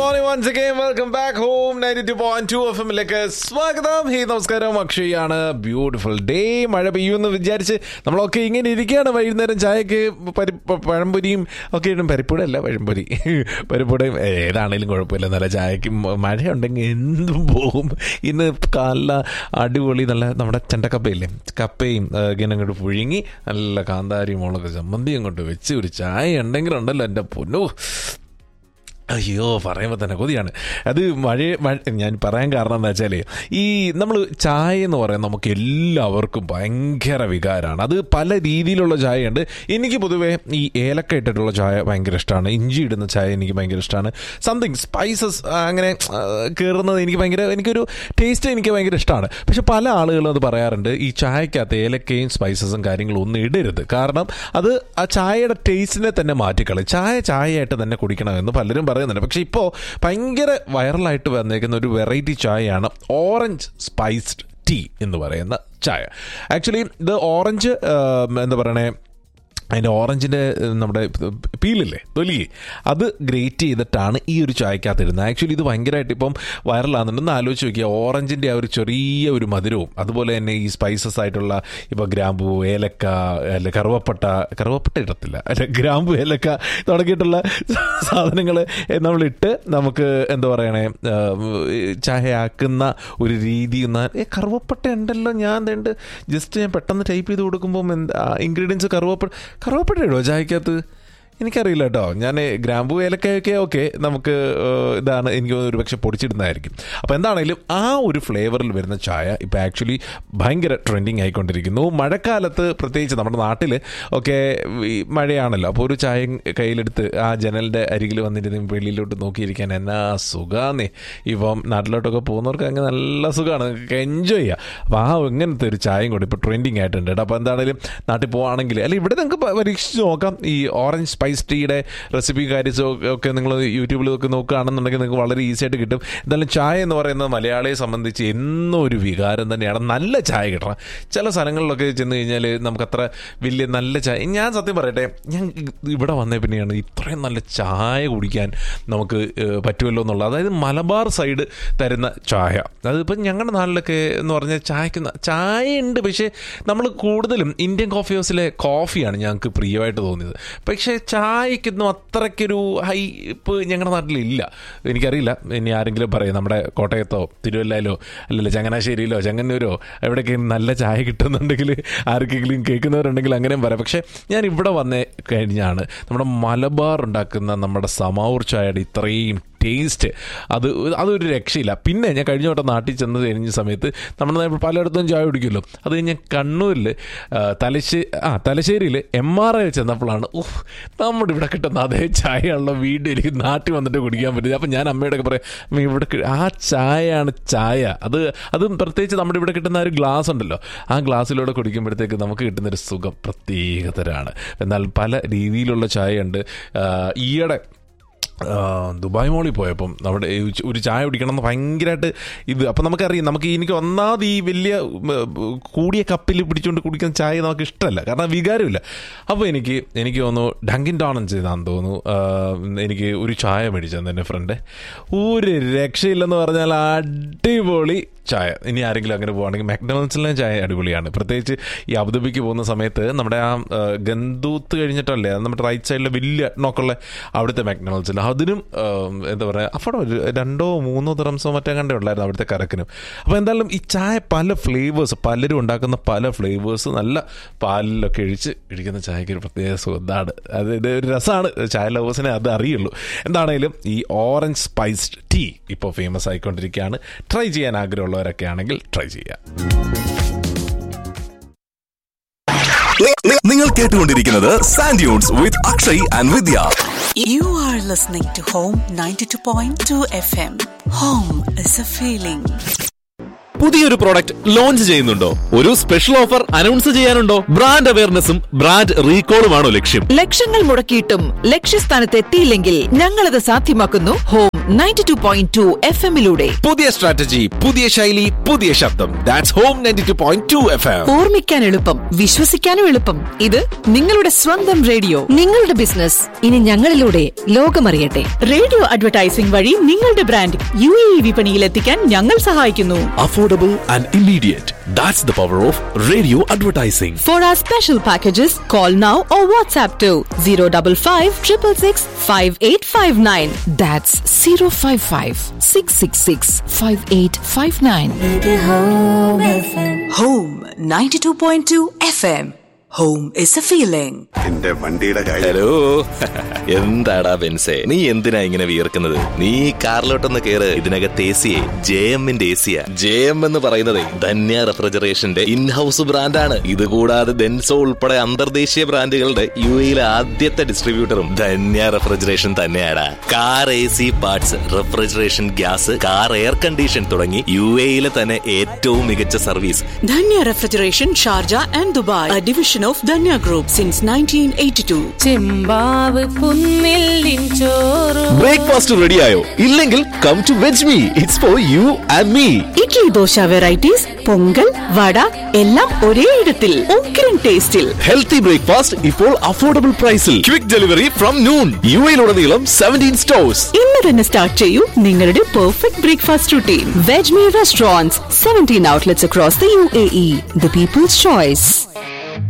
Morning once again welcome back home ninety two point two F എമ്മിലേക്ക് സ്വാഗതം hey നമസ്കാരം അക്ഷയാണ് beautiful day മഴ പെയ്യുമെന്ന് വിചാരിച്ച് നമ്മളൊക്കെ ഇങ്ങനെ ഇരിക്കുകയാണ് വൈകുന്നേരം ചായക്ക് പരി പ- പഴംപൊരിയും ഒക്കെ ഇടും പരിപ്പൂടെ അല്ല പഴംപൊരി പരിപ്പൂടെയും ഏതാണേലും കുഴപ്പമില്ല നല്ല ചായക്ക് മ- മഴയുണ്ടെങ്കിൽ എന്തും പോകും ഇന്ന് നല്ല അടിപൊളി നല്ല നമ്മുടെ ചെണ്ടക്കപ്പയില്ലേ കപ്പയും ആ, ഇങ്ങനെ അങ്ങോട്ട് പുഴുങ്ങി നല്ല കാന്താരി മുളക് ചമ്മന്തി അങ്ങോട്ട് വെച്ച് ഒരു ചായ ഉണ്ടെങ്കിലുണ്ടല്ലോ എൻ്റെ പൊന്നു അയ്യോ പറയുമ്പോൾ തന്നെ കൊതിയാണ് അത് മഴ മഴ ഞാൻ പറയാൻ കാരണം എന്താ വെച്ചാൽ ഈ നമ്മൾ ചായ എന്ന് പറയുന്നത് നമുക്ക് എല്ലാവർക്കും ഭയങ്കര വികാരമാണ് അത് പല രീതിയിലുള്ള ചായയുണ്ട് എനിക്ക് പൊതുവേ ഈ ഏലക്ക ഇട്ടിട്ടുള്ള ചായ ഭയങ്കര ഇഷ്ടമാണ് ഇഞ്ചി ഇടുന്ന ചായ എനിക്ക് ഭയങ്കര ഇഷ്ടമാണ് സംതിങ് സ്പൈസസ് അങ്ങനെ ആ, കയറുന്നത് എനിക്ക് ഭയങ്കര എനിക്കൊരു ടേസ്റ്റ് എനിക്ക് ഭയങ്കര ഇഷ്ടമാണ് പക്ഷെ പല ആളുകളും അത് പറയാറുണ്ട് ഈ ചായക്കകത്ത് ഏലക്കയും സ്പൈസസും കാര്യങ്ങളും ഒന്നും ഇടരുത് കാരണം അത് ആ ചായയുടെ ടേസ്റ്റിനെ തന്നെ മാറ്റിക്കളയും ചായ ചായയായിട്ട് തന്നെ കുടിക്കണമെന്ന് പലരും പറയുന്നുണ്ട് പക്ഷെ ഇപ്പോൾ ഭയങ്കര വൈറലായിട്ട് വന്നേക്കുന്ന ഒരു വെറൈറ്റി ചായയാണ് ഓറഞ്ച് സ്പൈസ്ഡ് ടീ എന്ന് പറയുന്ന ചായ ആക്ച്വലി ഇത് ഓറഞ്ച് എന്താ പറയണേ അതിൻ്റെ ഓറഞ്ചിൻ്റെ ഏഹ്, നമ്മുടെ പീലില്ലേ തൊലി അത് ഗ്രേറ്റ് ചെയ്തിട്ടാണ് ഈ ഒരു ചായക്കകത്ത് ഇടുന്നത് ആക്ച്വലി ഇത് ഭയങ്കരമായിട്ട് ഇപ്പം വൈറലാകുന്നുണ്ടെന്ന് ആലോചിച്ച് നോക്കിയാൽ ഓറഞ്ചിൻ്റെ ആ ഒരു ചെറിയ ഒരു മധുരവും അതുപോലെ തന്നെ ഈ സ്പൈസസ് ആയിട്ടുള്ള ഇപ്പോൾ ഗ്രാമ്പു ഏലക്ക അല്ല കറുവപ്പട്ട കറുവപ്പട്ട ഇടത്തില്ല അല്ല ഗ്രാമ്പു ഏലക്ക തുടങ്ങിയിട്ടുള്ള സാധനങ്ങൾ നമ്മളിട്ട് നമുക്ക് എന്താ പറയണേ ഏഹ്, ചായയാക്കുന്ന ഒരു രീതി എന്നാ ഏ കറുവപ്പട്ട ഉണ്ടല്ലോ ഞാൻ ഉണ്ട് ജസ്റ്റ് ഞാൻ പെട്ടെന്ന് ടൈപ്പ് ചെയ്ത് കൊടുക്കുമ്പോൾ എന്താ ഇൻഗ്രീഡിയൻസ് കറുവപ്പട്ട കറുവപ്പട്ട ഇടുമോ ചായക്കകത്ത് എനിക്കറിയില്ല കേട്ടോ ഞാൻ ഗ്രാമ്പു ഏലക്കയൊക്കെ ഓക്കെ നമുക്ക് ഏഹ്, ഇതാണ് എനിക്ക് തോന്നുന്നു ഒരു പക്ഷെ പൊടിച്ചിടുന്നതായിരിക്കും അപ്പോൾ എന്താണെങ്കിലും ആ ഒരു ഫ്ലേവറിൽ വരുന്ന ചായ ഇപ്പോൾ ആക്ച്വലി ഭയങ്കര ട്രെൻഡിങ് ആയിക്കൊണ്ടിരിക്കുന്നു മഴക്കാലത്ത് പ്രത്യേകിച്ച് നമ്മുടെ നാട്ടിൽ ഒക്കെ ഈ മഴയാണല്ലോ അപ്പോൾ ഒരു ചായ കയ്യിലെടുത്ത് ആ ജനലിൻ്റെ അരികിൽ വന്നിരുന്ന് വെളിയിലോട്ട് നോക്കിയിരിക്കാൻ എന്നാ സുഖാന്നേ ഇപ്പം നാട്ടിലോട്ടൊക്കെ പോകുന്നവർക്ക് അങ്ങ് നല്ല സുഖമാണ് നിങ്ങൾക്ക് എൻജോയ് ചെയ്യാം അപ്പോൾ ആ ഇങ്ങനത്തെ ഒരു ചായയും കൂടി ഇപ്പോൾ ട്രെൻഡിങ് ആയിട്ടുണ്ട് കേട്ടോ അപ്പോൾ എന്താണെങ്കിലും നാട്ടിൽ പോവാണെങ്കിൽ അല്ല ഇവിടെ നിങ്ങൾക്ക് പ- പരീക്ഷിച്ച് നോക്കാം ഈ ഓറഞ്ച് സ്പൈസ് ടീയുടെ റെസിപ്പി കാര്യസോ ഒക്കെ നിങ്ങൾ യൂട്യൂബിൽ ഒക്കെ നോക്കുകയാണെന്നുണ്ടെങ്കിൽ നിങ്ങൾക്ക് വളരെ ഈസി ആയിട്ട് കിട്ടും എന്തായാലും ചായ എന്ന് പറയുന്നത് മലയാളിയെ സംബന്ധിച്ച് എന്നും ഒരു വികാരം തന്നെയാണ് നല്ല ചായ കിട്ടണം ചില സ്ഥലങ്ങളിലൊക്കെ ചെന്ന് കഴിഞ്ഞാൽ നമുക്കത്ര വലിയ നല്ല ചായ ഞാൻ സത്യം പറയട്ടെ ഞാൻ ഇവിടെ വന്നേ പിന്നെയാണ് ഇത്രയും നല്ല ചായ കുടിക്കാൻ നമുക്ക് ഏഹ്, പറ്റുമല്ലോ എന്നുള്ളത് അതായത് മലബാർ സൈഡ് തരുന്ന ചായ അതിപ്പം ഞങ്ങളുടെ നാട്ടിലൊക്കെ എന്ന് പറഞ്ഞാൽ ചായക്ക് ന- ചായ ഉണ്ട് പക്ഷേ നമ്മൾ കൂടുതലും ഇന്ത്യൻ കോഫി ഹൗസിലെ കോഫിയാണ് ഞങ്ങൾക്ക് പ്രിയമായിട്ട് തോന്നിയത് പക്ഷേ ചായക്കൊന്നും അത്രയ്ക്കൊരു ഹൈപ്പ് ഞങ്ങളുടെ നാട്ടിലില്ല എനിക്കറിയില്ല ഇനി ആരെങ്കിലും പറയും നമ്മുടെ കോട്ടയത്തോ തിരുവല്ലയിലോ അല്ലല്ലോ ചങ്ങനാശ്ശേരിയിലോ ചെങ്ങന്നൂരോ എവിടെയൊക്കെയും നല്ല ചായ കിട്ടുന്നുണ്ടെങ്കിൽ ആർക്കെങ്കിലും കേൾക്കുന്നവരുണ്ടെങ്കിൽ അങ്ങനെയും പറയാം പക്ഷേ ഞാൻ ഇവിടെ വന്നേ കഴിഞ്ഞാണ് നമ്മുടെ മലബാർ ഉണ്ടാക്കുന്ന നമ്മുടെ സമാവൂർ ചായയുടെ ഇത്രയും ടേസ്റ്റ് അത് അതൊരു രക്ഷയില്ല പിന്നെ ഞാൻ കഴിഞ്ഞ വട്ടം നാട്ടിൽ ചെന്ന് കഴിഞ്ഞ സമയത്ത് നമ്മുടെ നാട്ടിൽ പലയിടത്തും ചായ കുടിക്കുമല്ലോ അത് ഞാൻ കണ്ണൂരിൽ തലശ്ശേരി ആ തലശ്ശേരിയിൽ എം ആർ ഐ ചെന്നപ്പോഴാണ് ഓഹ് നമ്മുടെ ഇവിടെ കിട്ടുന്ന അതേ ചായയാണല്ലോ വീട്ടിൽ എനിക്ക് നാട്ടിൽ വന്നിട്ട് കുടിക്കാൻ പറ്റില്ല അപ്പം ഞാൻ അമ്മയോടൊക്കെ പറയാം അമ്മ ഇവിടെ കി- ആ ചായയാണ് ചായ അത് അതും പ്രത്യേകിച്ച് നമ്മുടെ ഇവിടെ കിട്ടുന്ന ആ ഒരു ഗ്ലാസ് ഉണ്ടല്ലോ ആ ഗ്ലാസ്സിലൂടെ കുടിക്കുമ്പോഴത്തേക്ക് നമുക്ക് കിട്ടുന്നൊരു സുഖം പ്രത്യേകതരാണ് എന്നാൽ പല രീതിയിലുള്ള ചായയുണ്ട് ആ, ഈയിടെ ആ, ദുബായ് മോളിൽ പോയപ്പം നമ്മുടെ ഈ ച- ഒരു ചായ കുടിക്കണം എന്ന് ഭയങ്കരമായിട്ട് ഇത് അപ്പം നമുക്കറിയാം നമുക്ക് എനിക്ക് ഒന്നാമത് ഈ വലിയ ഉം, കൂടിയ കപ്പിൽ പിടിച്ചുകൊണ്ട് കുടിക്കുന്ന ചായ നമുക്ക് ഇഷ്ടമല്ല കാരണം വികാരമില്ല അപ്പോൾ എനിക്ക് എനിക്ക് തോന്നുന്നു ഡങ്കിൻ ഡോണൻസ് ചെയ്താന്ന് തോന്നുന്നു ആ, എനിക്ക് ഒരു ചായ മേടിച്ചെന്ന് എൻ്റെ ഫ്രണ്ട് ഒരു രക്ഷയില്ലെന്ന് പറഞ്ഞാൽ അടിപൊളി ചായ ഇനി ആരെങ്കിലും അങ്ങനെ പോവാണെങ്കിൽ മാക്ഡൊണാൾഡ്സിലെ ചായ അടിപൊളിയാണ് പ്രത്യേകിച്ച് ഈ അബുദാബിക്ക് പോകുന്ന സമയത്ത് നമ്മുടെ ആ ആ, ഗന്തൂത്ത് കഴിഞ്ഞിട്ടല്ലേ അത് നമ്മുടെ റൈറ്റ് സൈഡിലെ വലിയ നോക്കുള്ള അവിടുത്തെ മാക്ഡൊണാൾഡ്സിൽ അതിനും ആ, എന്താ പറയുക അവിടെ ഒരു രണ്ടോ മൂന്നോ ദിറംസോ മറ്റേ കണ്ടേ ഉള്ളായിരുന്നു അവിടുത്തെ കറക്കിനും അപ്പോൾ എന്തായാലും ഈ ചായ പല ഫ്ലേവേഴ്സ് പലരും ഉണ്ടാക്കുന്ന പല ഫ്ലേവേഴ്സ് നല്ല പാലിലൊക്കെ ഒഴിച്ച് ഇടിക്കുന്ന ചായക്ക് ഒരു പ്രത്യേക സുഖമാണ് അത് ഇത് ഒരു രസമാണ് ചായ ലവേഴ്സിനെ അത് അറിയുള്ളൂ എന്താണേലും ഈ ഓറഞ്ച് സ്പൈസ്ഡ് ടീ ഇപ്പോൾ ഫേമസ് ആയിക്കൊണ്ടിരിക്കുകയാണ് ട്രൈ ചെയ്യാൻ ആഗ്രഹമുള്ളവരൊക്കെ ആണെങ്കിൽ ട്രൈ ചെയ്യാം നി- നി- നിങ്ങൾ കേട്ടുകൊണ്ടിരിക്കുന്നത് sand dunes with Akshay and Vidya You are listening to Home 92.2 FM. Home is a feeling. പുതിയൊരു പ്രോഡക്റ്റ് ലോഞ്ച് ചെയ്യുന്നുണ്ടോ ഒരു സ്പെഷ്യൽ ഓഫർ അനൗൺസ് ചെയ്യാനുണ്ടോ ബ്രാൻഡ് അവയർനെസ്സും ബ്രാൻഡ് റീകോളുമാണോ ലക്ഷ്യം ലക്ഷങ്ങൾ മുടക്കിയിട്ടും ലക്ഷ്യസ്ഥാനത്ത് എത്തിയില്ലെങ്കിൽ ഞങ്ങളത് സാധ്യമാക്കുന്നു home ninety two point two F എമ്മിലൂടെ പുതിയ സ്ട്രാറ്റജി പുതിയ ശൈലി പുതിയ ശബ്ദം that's home ninety two point two F M ഓർമ്മിക്കാൻ എളുപ്പം വിശ്വസിക്കാനും എളുപ്പം ഇത് നിങ്ങളുടെ സ്വന്തം റേഡിയോ നിങ്ങളുടെ ബിസിനസ് ഇനി ഞങ്ങളിലൂടെ ലോകമറിയട്ടെ റേഡിയോ അഡ്വർടൈസിംഗ് വഴി നിങ്ങളുടെ ബ്രാൻഡ് യു എ വിപണിയിൽ എത്തിക്കാൻ ഞങ്ങൾ സഹായിക്കുന്നു affordable and immediate that's the power of radio advertising for our special packages call now or WhatsApp two zero double five triple six five eight five nine that's zero five five six six six five eight five nine Home 92.2 FM. Home is a feeling. എന്റെ വണ്ടിയുടെ കാര്യം hello എന്താടാ ബെൻസേ നീ എന്തിനാ ഇങ്ങനെ വിയർക്കുന്നത് നീ ഈ കാറിലോട്ടൊന്ന് കേറ് ഇതിനകത്ത് എ സിയെ ജെ എമ്മിന്റെ എ സിയാ ജെ എം എന്ന് പറയുന്നത് ധന്യ റെഫ്രിജറേഷന്റെ ഇൻഹൌസ് ബ്രാൻഡാണ് ഇത് കൂടാതെ ഡെൻസോ ഉൾപ്പെടെ അന്തർദേശീയ ബ്രാൻഡുകളുടെ യു എയിലെ ആദ്യത്തെ ഡിസ്ട്രിബ്യൂട്ടറും ധന്യ റെഫ്രിജറേഷൻ തന്നെയാണ് car A C parts refrigeration gas car air condition തുടങ്ങി യു എയിലെ തന്നെ ഏറ്റവും മികച്ച service Dhanya Refrigeration, Sharjah and Dubai, a division of Dhanya Group since 1982. ചെമ്പാവ് കുന്നില്ലിൻ ചോറ് ബ്രേക്ക്ഫാസ്റ്റ് റെഡിയായോ ഇല്ലെങ്കിൽ come to Veg Me it's for you and me idli dosa varieties pongal vada എല്ലാം ഒരേ ഇടത്തിൽ ഉഗ്രൻ ടേസ്റ്റിൽ ഹെൽത്തി ബ്രേക്ക്ഫാസ്റ്റ് ഇപ്പോൾ അഫോർഡബിൾ പ്രൈസിൽ quick delivery from Noon U എയിലുടനീളം സെവൻറ്റീൻ സ്റ്റോഴ്സ് ഇന്ന് തന്നെ സ്റ്റാർട്ട് ചെയ്യൂ നിങ്ങളുടെ perfect breakfast routine Veg Me restaurants seventeen outlets across the U A E the people's choice